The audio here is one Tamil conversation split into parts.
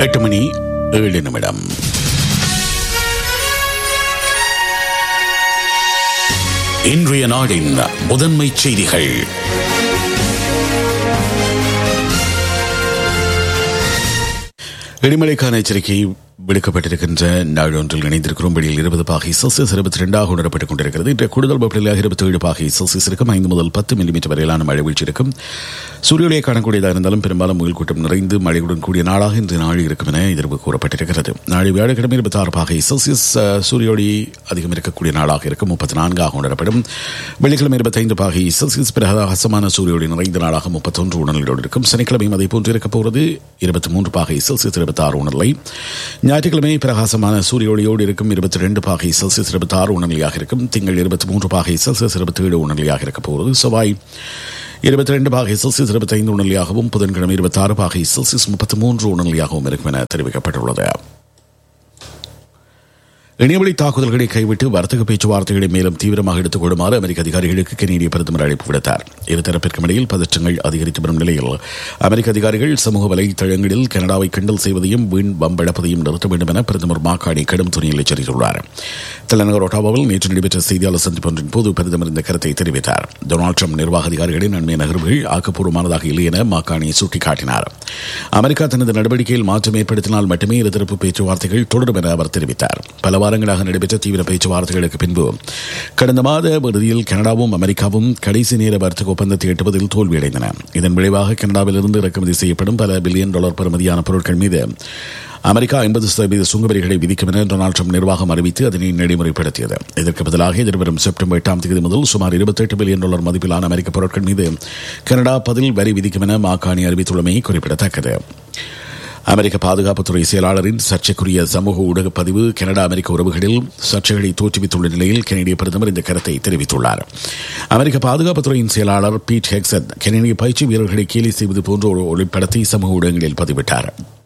எட்டு மணி ஏழு நிமிடம் இன்றைய நாடின் முதன்மை செய்திகள் இடிமலைக்கான எச்சரிக்கை விடுக்கப்பட்டிருக்கின்ற நாடு ஒன்றில் இணைந்திருக்கிறோம் வெளியில் இருபது பாகை செல்சியஸ் இருபத்தி ரெண்டாக உணரப்பட்டுக் கொண்டிருக்கிறது இன்றைய கூடுதல் வெப்பநிலையாக இருபத்தி ஏழு பாகை செல்சியஸ் இருக்கும் ஐந்து முதல் பத்து மில்லிமீட்டர் வரையிலான மழை வீழ்ச்சி இருக்கும் சூரியொலியை காணக்கூடியதாக இருந்தாலும் பெரும்பாலும் முயல் கூட்டம் நிறைந்து மழையுடன் கூடிய நாளாக இன்று நாள் இருக்கும் என எதிர்ப்பு கூறப்பட்டிருக்கிறது நாளை வியாழக்கிழமை இருபத்தி ஆறு பாகை செல்சியஸ் சூரியொளி அதிகம் இருக்கக்கூடிய நாளாக இருக்கும் முப்பத்தி நான்காக உணரப்படும் வெள்ளிக்கிழமை இருபத்தைந்து பாகை செல்சியஸ் பிரகாசமான சூரியொளி நிறைந்த நாளாக முப்பத்தொன்று உணர்நிலையோடு இருக்கும் சனிக்கிழமையும் அதே போன்று இருக்கப் போகிறது இருபத்தி மூன்று பாகை செல்சியஸ் இருபத்தி ஆறு உணர்நிலை ஞாயிற்றுக்கிழமை பிரகாசமான சூரிய ஒளியோடு இருக்கும் இருபத்தி ரெண்டு பாகை செல்சியஸ் இருபத்தி ஆறு உணர்நிலையாக இருக்கும் திங்கள் இருபத்தி மூன்று பாகை செல்சியஸ் இருபத்தி ஏழு உணர்நிலையாக இருக்க போகிறது செவ்வாய் இருபத்தி ரெண்டு பாகை செல்சியஸ் இருபத்தி ஐந்து உணர்நிலையாகவும் புதன்கிழமை இருபத்தி ஆறு பாகை செல்சியஸ் முப்பத்தி மூன்று உணர்நிலையாகவும் இருக்கும் என தெரிவிக்கப்பட்டுள்ளது இணையவழி தாக்குதல்களை கைவிட்டு வர்த்தக பேச்சுவார்த்தைகளை மேலும் தீவிரமாக எடுத்துக் கொள்ளுமாறு அமெரிக்க அதிகாரிகளுக்கு கெனடிய பிரதமர் அழைப்பு விடுத்தார் இருதரப்பிற்கும் இடையில் பதற்றங்கள் அதிகரித்து வரும் நிலையில் அமெரிக்க அதிகாரிகள் சமூக வலைதளங்களில் கனடாவை கிண்டல் செய்வதையும் வீண் பம்பெடுப்பதையும் நிறுத்த வேண்டும் என பிரதமர் மாக்காடி கடும் துணியில் எச்சரித்துள்ளார் தலைநகர் ஒட்டாவாவில் நேற்று நடைபெற்ற செய்தியாளர் சந்திப்பு ஒன்றின் போது பிரதமர் இந்த கருத்தை தெரிவித்தார் டொனால்டு ட்ரம்ப் நிர்வாக அதிகாரிகளின் நன்மை நகர்வுகள் ஆக்கப்பூர்வமானதாக இல்லை என மாக்காணி சுட்டிக்காட்டினார் அமெரிக்கா தனது நடவடிக்கையில் மாற்றம் ஏற்படுத்தினால் மட்டுமே இருதரப்பு பேச்சுவார்த்தைகள் தொடரும் என அவர் தெரிவித்தார் பல வாரங்களாக நடைபெற்ற தீவிர பேச்சுவார்த்தைகளுக்கு பின்பு கடந்த மாத இறுதியில் கனடாவும் அமெரிக்காவும் கடைசி நேர வர்த்தக ஒப்பந்தத்தை எட்டுவதில் தோல்வியடைந்தன இதன் விளைவாக கனடாவிலிருந்து இறக்குமதி செய்யப்படும் பல பில்லியன் டாலர் பெறுமதியான பொருட்கள் மீது அமெரிக்கா ஐம்பது சதவீத சுங்கவரிகளை விதிக்கும் என டொனால்டு ட்ரம்ப் நிர்வாகம் அறிவித்து அதனை நடைமுறைப்படுத்தியது இதற்கு பதிலாக எதிர்வரும் செப்டம்பர் எட்டாம் தேதி முதல் சுமார் இருபத்தெட்டு பில்லியன் டாலர் மதிப்பிலான அமெரிக்க பொருட்கள் மீது கனடா பதில் வரி விதிக்கும் என மாகாணி அறிவித்துள்ளமை குறிப்பிடத்தக்கது அமெரிக்க பாதுகாப்புத்துறை செயலாளரின் சர்ச்சைக்குரிய சமூக ஊடக பதிவு கனடா அமெரிக்க உறவுகளில் சர்ச்சைகளை தோற்றுவித்துள்ள நிலையில் கனடிய பிரதமர் இந்த கருத்தை தெரிவித்துள்ளார் அமெரிக்க பாதுகாப்புத்துறையின் செயலாளர் பீட் ஹெக்சன் கனடிய பயிற்சி வீரர்களை கேலி செய்வது போன்ற ஒரு ஒளிப்படத்தை சமூக ஊடகங்களில் பதிவிட்டார்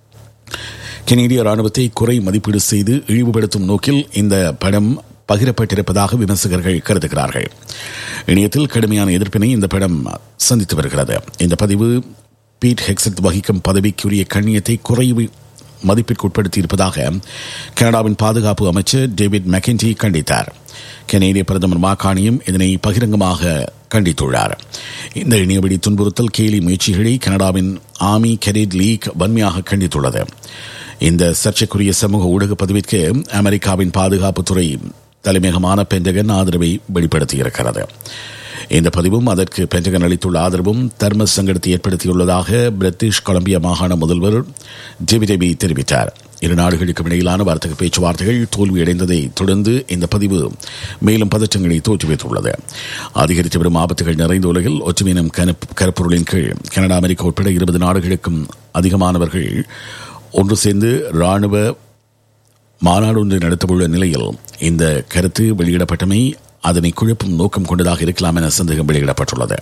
கனேடிய ராணுவத்தை குறை மதிப்பீடு செய்து இழிவுபடுத்தும் நோக்கில் இந்த படம் பகிரப்பட்டிருப்பதாக விமர்சகர்கள் கருதுகிறார்கள் இணையத்தில் கடுமையான எதிர்ப்பினை இந்த படம் சந்தித்து வருகிறது இந்த பதிவு பீட் ஹெக்ஸட் வகிக்கும் பதவிக்குரிய கண்ணியத்தை குறைவு மதிப்பிற்கு இருப்பதாக கனடாவின் பாதுகாப்பு அமைச்சர் டேவிட் மெக்கன்டி கண்டித்தார் கனேடிய பிரதமர் மாகாணியும் இதனை பகிரங்கமாக கண்டித்துள்ளார் இந்த இணையவழி துன்புறுத்தல் கேலி முயற்சிகளை கனடாவின் ஆமி கெரிட் லீக் வன்மையாக கண்டித்துள்ளது இந்த சர்ச்சைக்குரிய சமூக ஊடக பதிவிற்கு அமெரிக்காவின் பாதுகாப்புத்துறை தலைமையகமான பென்டகன் ஆதரவை வெளிப்படுத்தியிருக்கிறது இந்த பதிவும் அதற்கு பென்டகன் அளித்துள்ள ஆதரவும் தர்ம சங்கடத்தை ஏற்படுத்தியுள்ளதாக பிரிட்டிஷ் கொலம்பியா மாகாண முதல்வர் ஜெபிடெபி தெரிவித்தார் இரு நாடுகளுக்கும் இடையிலான வர்த்தக பேச்சுவார்த்தைகள் தோல்வியடைந்ததை தொடர்ந்து இந்த பதிவு மேலும் பதற்றங்களை தோற்றுவித்துள்ளது அதிகரித்து வரும் ஆபத்துகள் நிறைந்த உலகில் ஒற்றுமையினம் கருப்பொருளின் கீழ் கனடா அமெரிக்கா உட்பட இருபது நாடுகளுக்கும் அதிகமானவர்கள் ஒன்று சேர்ந்து ராணுவ மாநாடு ஒன்று நடத்தவுள்ள நிலையில் இந்த கருத்து வெளியிடப்பட்டமை அதனை குழப்பும் நோக்கம் கொண்டதாக இருக்கலாம் என சந்தேகம் வெளியிடப்பட்டுள்ளது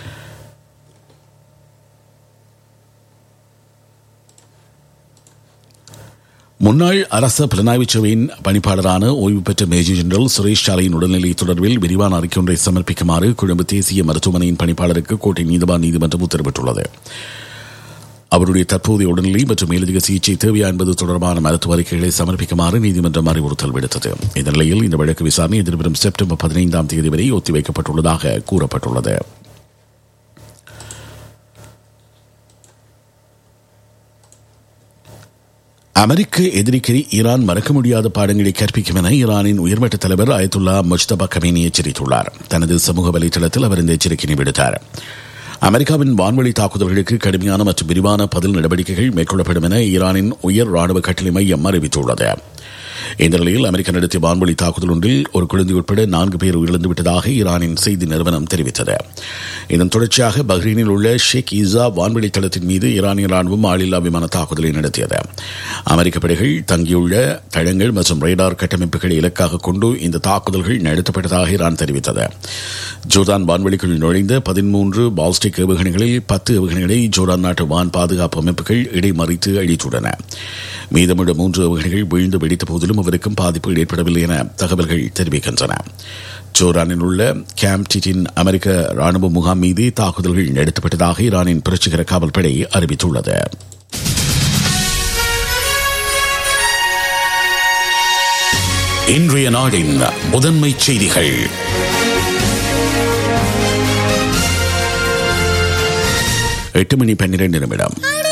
முன்னாள் அரச புலனாய்வு சேவையின் பணிப்பாளரான ஓய்வு பெற்ற மேஜர் ஜெனரல் சுரேஷ் சாலையின் உடல்நிலை தொடர்பில் விரிவான அறிக்கை ஒன்றை சமர்ப்பிக்குமாறு கொழும்பு தேசிய மருத்துவமனையின் பணிப்பாளருக்கு கோட்டை நீதிவான் நீதிமன்றம் உத்தரவிட்டுள்ளது அவருடைய தற்போதைய உடல்நிலை மற்றும் மேலதிக சிகிச்சை தேவையா என்பது தொடர்பான மருத்துவ அறிக்கைகளை சமர்ப்பிக்குமாறு நீதிமன்றம் அறிவுறுத்தல் விடுத்தது இந்த நிலையில் இந்த வழக்கு விசாரணை எதிர்வரும் செப்டம்பர் பதினைந்தாம் தேதி வரை ஒத்திவைக்கப்பட்டுள்ளதாக கூறப்பட்டுள்ளது அமெரிக்க எதிரிக்கு ஈரான் மறக்க முடியாத பாடங்களை கற்பிக்கும் என ஈரானின் உயர்மட்ட தலைவர் அயத்துல்லா முஜ்தபா கமேனி எச்சரித்துள்ளார் தனது சமூக வலைதளத்தில் அவர் இந்த எச்சரிக்கையை விடுத்தார் அமெரிக்காவின் வான்வழி தாக்குதல்களுக்கு கடுமையான மற்றும் விரிவான பதில் நடவடிக்கைகள் மேற்கொள்ளப்படும் என ஈரானின் உயர் ராணுவ கட்டளை மையம் அறிவித்துள்ளது இந்த நிலையில் அமெரிக்கா நடத்திய வான்வழி தாக்குதல் ஒன்றில் ஒரு குழந்தை உட்பட நான்கு பேர் உயிரிழந்து விட்டதாக ஈரானின் செய்தி நிறுவனம் தெரிவித்தது இதன் தொடர்ச்சியாக பஹ்ரைனில் உள்ள ஷேக் ஈசா வான்வழி தளத்தின் மீது ஈரானிய ராணுவம் ஆளில்லா விமான தாக்குதலை நடத்தியது அமெரிக்க படைகள் தங்கியுள்ள தளங்கள் மற்றும் ரேடார் கட்டமைப்புகளை இலக்காக கொண்டு இந்த தாக்குதல்கள் நடத்தப்பட்டதாக ஈரான் தெரிவித்தது ஜோர்தான் வான்வெளிக்குள் நுழைந்த பதிமூன்று பால்ஸ்டிக் ஏவுகணைகளில் பத்து ஏவுகணைகளை ஜோர்தான் நாட்டு வான் பாதுகாப்பு அமைப்புகள் இடைமறித்து அழித்துள்ளன மீதமுள்ள மூன்று ஏவுகணைகள் வீழ்ந்து வெடித்த போதிலும் அவருக்கும் பாதிப்பு ஏற்படவில்லை என தகவல்கள் தெரிவிக்கின்றன ஜோர்டானில் உள்ள கேம்ப் டிட்டின் அமெரிக்க ராணுவ முகாம் மீது தாக்குதல்கள் நடத்தப்பட்டதாக ஈரானின் புரட்சிகர காவல்படை அறிவித்துள்ளது இன்றைய நாடின் முதன்மை செய்திகள் எட்டு மணி பன்னிரண்டு நிமிடம்